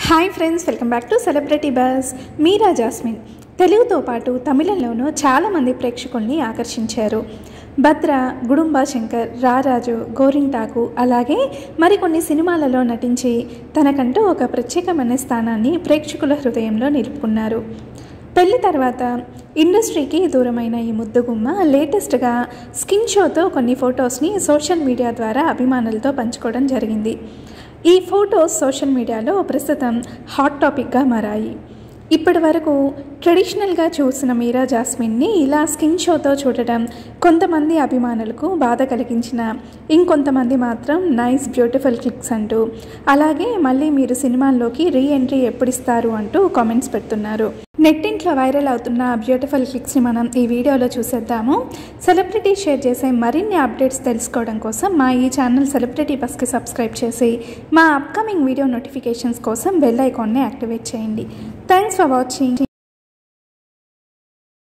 hi friends welcome back to celebrity buzz Meera Jasmine తెలుగుతో పాటు తమిళంలోనూ చాలామంది ప్రేక్షకుల్ని ఆకర్షించారు భద్ర గుడుంబా శంకర్ రారాజు గోరింటాకు అలాగే మరికొన్ని సినిమాలలో నటించి తనకంటూ ఒక ప్రత్యేకమైన స్థానాన్ని ప్రేక్షకుల హృదయంలో నిలుపుకున్నారు పెళ్లి తర్వాత ఇండస్ట్రీకి దూరమైన ఈ ముద్దుగుమ్మ లేటెస్ట్గా స్కిన్ షోతో కొన్ని ఫొటోస్ని సోషల్ మీడియా ద్వారా అభిమానులతో పంచుకోవడం జరిగింది ఈ ఫొటోస్ సోషల్ మీడియాలో ప్రస్తుతం హాట్ టాపిక్గా మారాయి ఇప్పటి వరకు ట్రెడిషనల్గా చూసిన మీరా జాస్మిన్ని ఇలా స్కిన్ షోతో చూడటం కొంతమంది అభిమానులకు బాధ కలిగించిన ఇంకొంతమంది మాత్రం నైస్ బ్యూటిఫుల్ క్లిక్స్ అంటూ అలాగే మళ్ళీ మీరు సినిమాల్లోకి రీ ఎంట్రీ ఎప్పుడిస్తారు అంటూ కామెంట్స్ పెడుతున్నారు నెట్టింట్లో వైరల్ అవుతున్న బ్యూటిఫుల్ క్లిక్స్ని మనం ఈ వీడియోలో చూసేద్దాము సెలబ్రిటీ షేర్ చేసే మరిన్ని అప్డేట్స్ తెలుసుకోవడం కోసం మా ఈ ఛానల్ సెలబ్రిటీ బస్కి సబ్స్క్రైబ్ చేసి మా అప్కమింగ్ వీడియో నోటిఫికేషన్స్ కోసం బెల్ ఐకాన్ని యాక్టివేట్ చేయండి థ్యాంక్స్ ఫర్ వాచింగ్